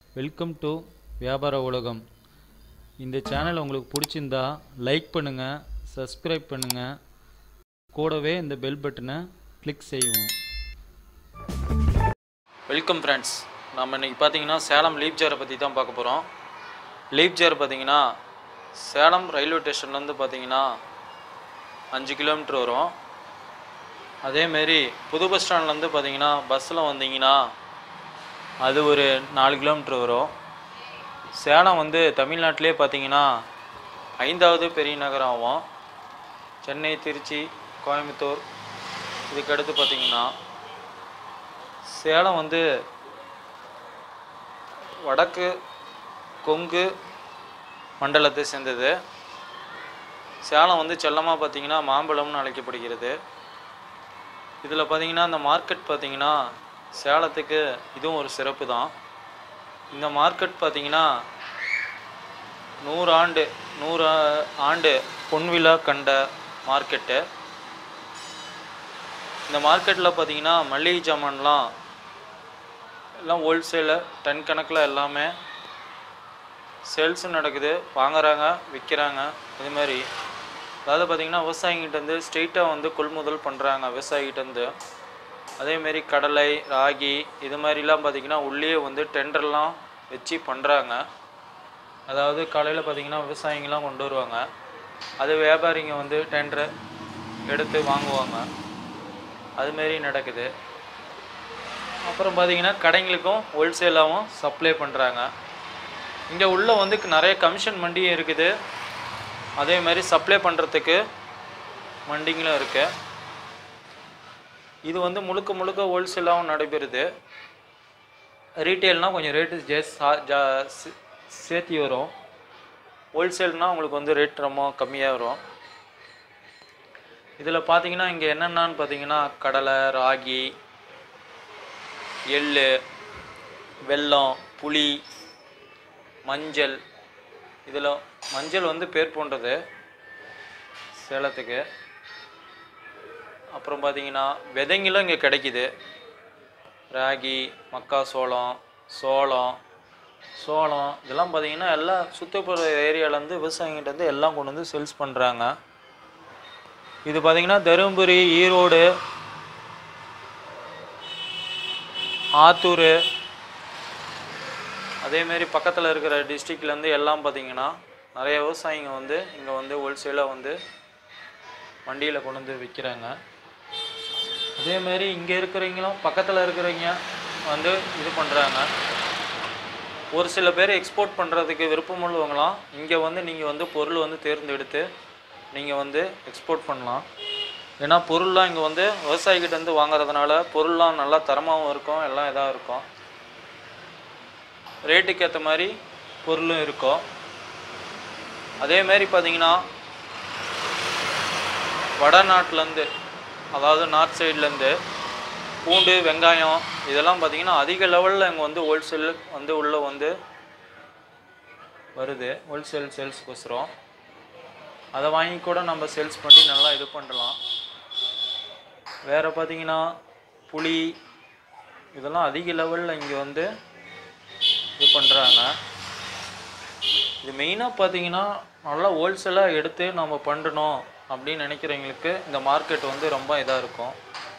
welcome to வியாபார உலகம் இந்த சேனல் உங்களுக்கு பிடிச்சிருந்தா லைக் பண்ணுங்கள் சப்ஸ்கிரைப் பண்ணுங்கள் கூடவே இந்த பெல் பட்டனை கிளிக் செய்வோம் வெல்கம் ஃப்ரெண்ட்ஸ் நம்ம இன்றைக்கி பார்த்தீங்கன்னா சேலம் லீப் ஜாரை பற்றி தான் பார்க்க போகிறோம் லீப் ஜார் பார்த்தீங்கன்னா சேலம் ரயில்வே ஸ்டேஷன்லேருந்து பார்த்தீங்கன்னா அஞ்சு கிலோமீட்டர் வரும் அதேமாரி புது பஸ் ஸ்டாண்ட்லேருந்து பார்த்தீங்கன்னா பஸ்ஸில் வந்தீங்கன்னா அது ஒரு நாலு கிலோமீட்டர் வரும் சேலம் வந்து தமிழ்நாட்டிலே பார்த்தீங்கன்னா ஐந்தாவது பெரிய நகரம் ஆகும் சென்னை திருச்சி கோயம்புத்தூர் இதுக்கடுத்து பார்த்தீங்கன்னா சேலம் வந்து வடக்கு கொங்கு மண்டலத்தை சேர்ந்தது சேலம் வந்து செல்லமாக பார்த்தீங்கன்னா மாம்பழம்னு அழைக்கப்படுகிறது இதில் பார்த்தீங்கன்னா இந்த மார்க்கெட் பார்த்தீங்கன்னா சேலத்துக்கு இதுவும் ஒரு சிறப்பு தான் இந்த மார்க்கெட் பார்த்தீங்கன்னா நூறு ஆண்டு நூறு ஆ- ஆண்டு பொன்விழா கண்ட மார்க்கெட்டு இந்த மார்க்கெட்டில் பார்த்தீங்கன்னா மளிகை சாமான்லாம் எல்லாம் ஹோல்சேலு டன் கணக்கில் எல்லாமே சேல்ஸும் நடக்குது வாங்குறாங்க விற்கிறாங்க இது மாதிரி அதாவது பார்த்திங்கன்னா விவசாயிகிட்டேருந்து ஸ்ட்ரெயிட்டாக வந்து கொள்முதல் பண்ணுறாங்க விவசாயிகிட்டேருந்து அதேமாரி கடலை ராகி இது மாதிரிலாம் பார்த்திங்கன்னா உள்ளே வந்து டெண்டர்லாம் வச்சு பண்ணுறாங்க அதாவது காலையில் பார்த்திங்கன்னா விவசாயிங்கெலாம் கொண்டு வருவாங்க அது வியாபாரிங்க வந்து டெண்டரை எடுத்து வாங்குவாங்க அதுமாரி நடக்குது அப்புறம் பார்த்திங்கன்னா கடைங்களுக்கும் ஹோல்சேலாகவும் சப்ளை பண்ணுறாங்க இங்கே உள்ள வந்து நிறைய கமிஷன் மண்டியும் இருக்குது அதே மாதிரி சப்ளை பண்ணுறதுக்கு மண்டிங்களும் இருக்கு இது வந்து முழுக்க முழுக்க ஹோல்சேலாகவும் நடைபெறுது ரீட்டெயில்னால் கொஞ்சம் ரேட்டு ஜேஸ் ஜா சே- சேர்த்தி வரும் ஹோல்சேல்னால் உங்களுக்கு வந்து ரேட் ரொம்ப கம்மியாக வரும் இதில் பார்த்தீங்கன்னா இங்கே என்னென்னான்னு பார்த்தீங்கன்னா கடலை ராகி எள்ளு வெல்லம் புளி மஞ்சள் இதில் மஞ்சள் வந்து பேர் போன்றது சேலத்துக்கு அப்புறம் பார்த்தீங்கன்னா விதைங்களும் இங்கே கிடைக்குது ராகி மக்காசோளம் சோளம் சோளம் இதெல்லாம் பார்த்தீங்கன்னா எல்லாம் சுற்றுப்புற ஏரியாவிலேருந்து விவசாயிகிட்டேருந்து எல்லாம் கொண்டு வந்து சேல்ஸ் பண்ணுறாங்க இது பார்த்தீங்கன்னா தருமபுரி ஈரோடு ஆத்தூர் அதேமாரி பக்கத்தில் இருக்கிற டிஸ்ட்ரிக்ட்லேருந்து எல்லாம் பார்த்தீங்கன்னா நிறைய விவசாயிங்க வந்து இங்கே வந்து ஹோல்சேலாக வந்து வண்டியில் கொண்டு வந்து விற்கிறாங்க அதேமாரி இங்கே இருக்கிறவங்களும் பக்கத்தில் இருக்கிறவங்க வந்து இது பண்ணுறாங்க ஒரு சில பேர் எக்ஸ்போர்ட் பண்ணுறதுக்கு விருப்பம் உள்ளவங்களாம் இங்கே வந்து நீங்கள் வந்து பொருள் வந்து தேர்ந்தெடுத்து நீங்கள் வந்து எக்ஸ்போர்ட் பண்ணலாம் ஏன்னா பொருள்லாம் இங்கே வந்து விவசாயிகிட்ட இருந்து வாங்குறதுனால பொருள்லாம் நல்லா தரமாகவும் இருக்கும் எல்லாம் இதாக இருக்கும் ரேட்டுக்கு ஏற்ற மாதிரி பொருளும் இருக்கும் அதே மாதிரி பார்த்தீங்கன்னா வடநாட்டிலேருந்து அதாவது நார்த் சைட்லேருந்து பூண்டு வெங்காயம் இதெல்லாம் பார்த்தீங்கன்னா அதிக லெவலில் இங்கே வந்து ஹோல்சேல் வந்து உள்ளே வந்து வருது ஹோல்சேல் சேல்ஸ்க்கோசரம் அதை வாங்கி கூட நம்ம சேல்ஸ் பண்ணி நல்லா இது பண்ணலாம் வேறு பார்த்தீங்கன்னா புளி இதெல்லாம் அதிக லெவலில் இங்கே வந்து இது பண்ணுறாங்க இது மெயினாக பார்த்தீங்கன்னா நல்லா ஹோல்சேலாக எடுத்து நம்ம பண்ணணும் அப்படின்னு நினைக்கிறவங்களுக்கு இந்த மார்க்கெட் வந்து ரொம்ப இதாக இருக்கும்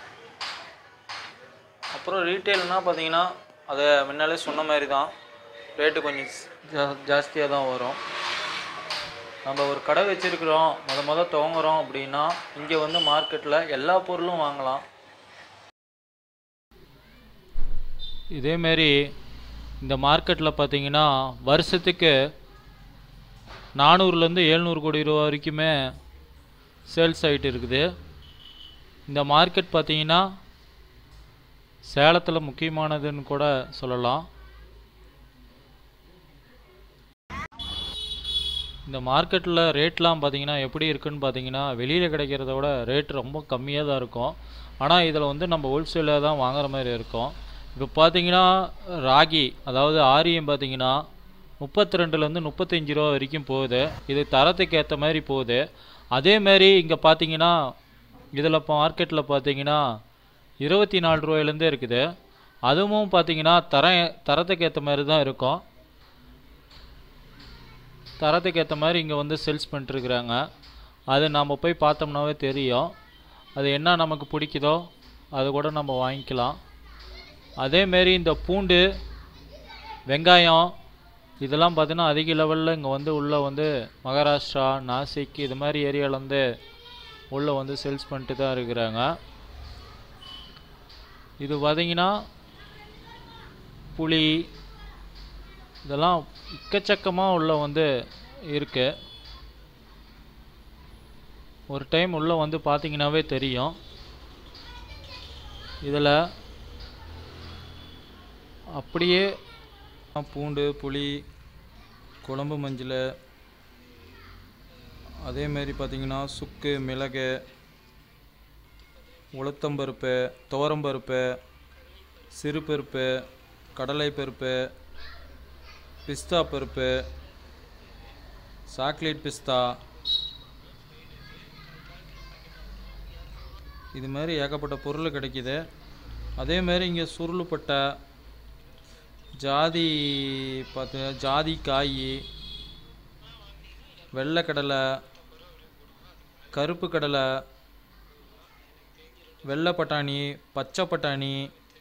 அப்புறம் ரீட்டெயில்னால் பார்த்தீங்கன்னா அதை முன்னாலே சொன்ன மாதிரி தான் ரேட்டு கொஞ்சம் ஜா ஜாஸ்தியாக தான் வரும் நம்ம ஒரு கடை வச்சுருக்குறோம் முத முத துவங்குறோம் அப்படின்னா இங்கே வந்து மார்க்கெட்டில் எல்லா பொருளும் வாங்கலாம் இதேமாரி இந்த மார்க்கெட்டில் பார்த்தீங்கன்னா வருஷத்துக்கு நானூறுலேருந்து எழுநூறு கோடி ரூபா வரைக்குமே சேல்ஸ் ஆகிட்டு இருக்குது இந்த மார்க்கெட் பார்த்தீங்கன்னா சேலத்தில் முக்கியமானதுன்னு கூட சொல்லலாம் இந்த மார்க்கெட்டில் ரேட்லாம் பார்த்தீங்கன்னா எப்படி இருக்குன்னு பார்த்தீங்கன்னா வெளியில் கிடைக்கிறத விட ரேட் ரொம்ப கம்மியாக தான் இருக்கும் ஆனால் இதில் வந்து நம்ம ஹோல்சேலாக தான் வாங்குற மாதிரி இருக்கும் இப்போ பார்த்தீங்கன்னா ராகி அதாவது ஆரியம் பார்த்தீங்கன்னா முப்பத்தி ரெண்டுலேருந்து முப்பத்தஞ்சு ரூபா வரைக்கும் போகுது இது தரத்துக்கு ஏற்ற மாதிரி போகுது அதே மாதிரி இங்கே பார்த்தீங்கன்னா இதில் இப்போ மார்க்கெட்டில் பார்த்தீங்கன்னா இருபத்தி நாலு ரூபாயிலேருந்தே இருக்குது அதுவும் பார்த்தீங்கன்னா தர தரத்துக்கு ஏற்ற மாதிரி தான் இருக்கும் தரத்துக்கு ஏற்ற மாதிரி இங்கே வந்து சேல்ஸ் பண்ணிட்டுருக்குறாங்க அது நம்ம போய் பார்த்தோம்னாவே தெரியும் அது என்ன நமக்கு பிடிக்குதோ அது கூட நம்ம வாங்கிக்கலாம் அதேமாரி இந்த பூண்டு வெங்காயம் இதெல்லாம் பார்த்தீங்கன்னா அதிக லெவலில் இங்கே வந்து உள்ளே வந்து மகாராஷ்டிரா நாசிக் இது மாதிரி ஏரியாவிலேருந்து உள்ளே வந்து சேல்ஸ் பண்ணிட்டு தான் இருக்கிறாங்க இது பார்த்தீங்கன்னா புளி இதெல்லாம் எக்கச்சக்கமாக உள்ள வந்து இருக்கு ஒரு டைம் உள்ளே வந்து பார்த்தீங்கன்னாவே தெரியும் இதில் அப்படியே பூண்டு புளி குழம்பு மஞ்சள் அதேமாரி பார்த்தீங்கன்னா சுக்கு மிளகு உளுத்தம்பருப்பு துவரம்பருப்பு சிறுபருப்பு கடலை பருப்பு பிஸ்தா பருப்பு சாக்லேட் பிஸ்தா இது மாதிரி ஏகப்பட்ட பொருள் கிடைக்கிது அதே மாதிரி இங்கே சுருளுப்பட்டை ஜாதி பார்த்து ஜாதி காய் வெள்ளைக்கடலை கருப்பு கடலை வெள்ளை பட்டாணி பச்சை பட்டாணி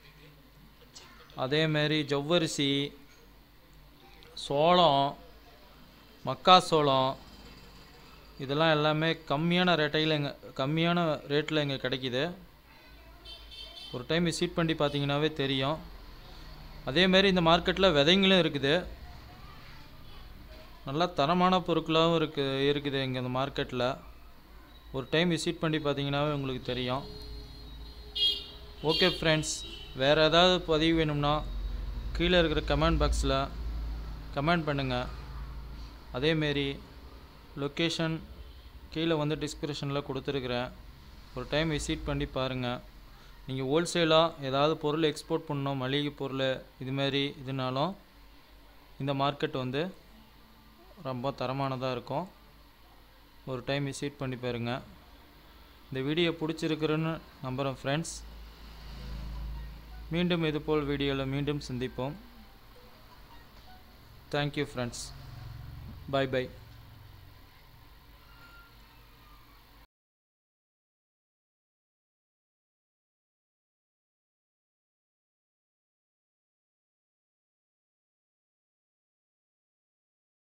அதேமாரி ஜவ்வரிசி சோளம் மக்காசோளம் இதெல்லாம் எல்லாமே கம்மியான ரேட்டையில் எங்க கம்மியான ரேட்டில் இங்கே கிடைக்கிது ஒரு டைம் விசிட் பண்ணி பார்த்தீங்கன்னாவே தெரியும் அதேமாரி இந்த மார்க்கெட்டில் விதைங்களும் இருக்குது நல்லா தரமான பொருட்களாகவும் இருக்குது இருக்குது இங்கே இந்த மார்க்கெட்டில் ஒரு டைம் விசிட் பண்ணி பார்த்தீங்கன்னாவே உங்களுக்கு தெரியும் ஓகே ஃப்ரெண்ட்ஸ் வேறு ஏதாவது பதிவு வேணும்னா கீழே இருக்கிற கமெண்ட் பாக்ஸில் கமெண்ட் பண்ணுங்கள் அதேமாரி லொக்கேஷன் கீழே வந்து டிஸ்கிரிப்ஷனில் கொடுத்துருக்குறேன் ஒரு டைம் விசிட் பண்ணி பாருங்கள் நீங்கள் ஹோல்சேலாக ஏதாவது பொருள் எக்ஸ்போர்ட் பண்ணணும் மளிகை பொருள் இதுமாரி இதுனாலும் இந்த மார்க்கெட் வந்து ரொம்ப தரமானதாக இருக்கும் ஒரு டைம் விசிட் பண்ணி பாருங்க இந்த வீடியோ பிடிச்சிருக்குறேன்னு நம்புகிறேன் ஃப்ரெண்ட்ஸ் மீண்டும் இதுபோல் வீடியோவில் மீண்டும் சந்திப்போம் தேங்க்யூ ஃப்ரெண்ட்ஸ் பை பை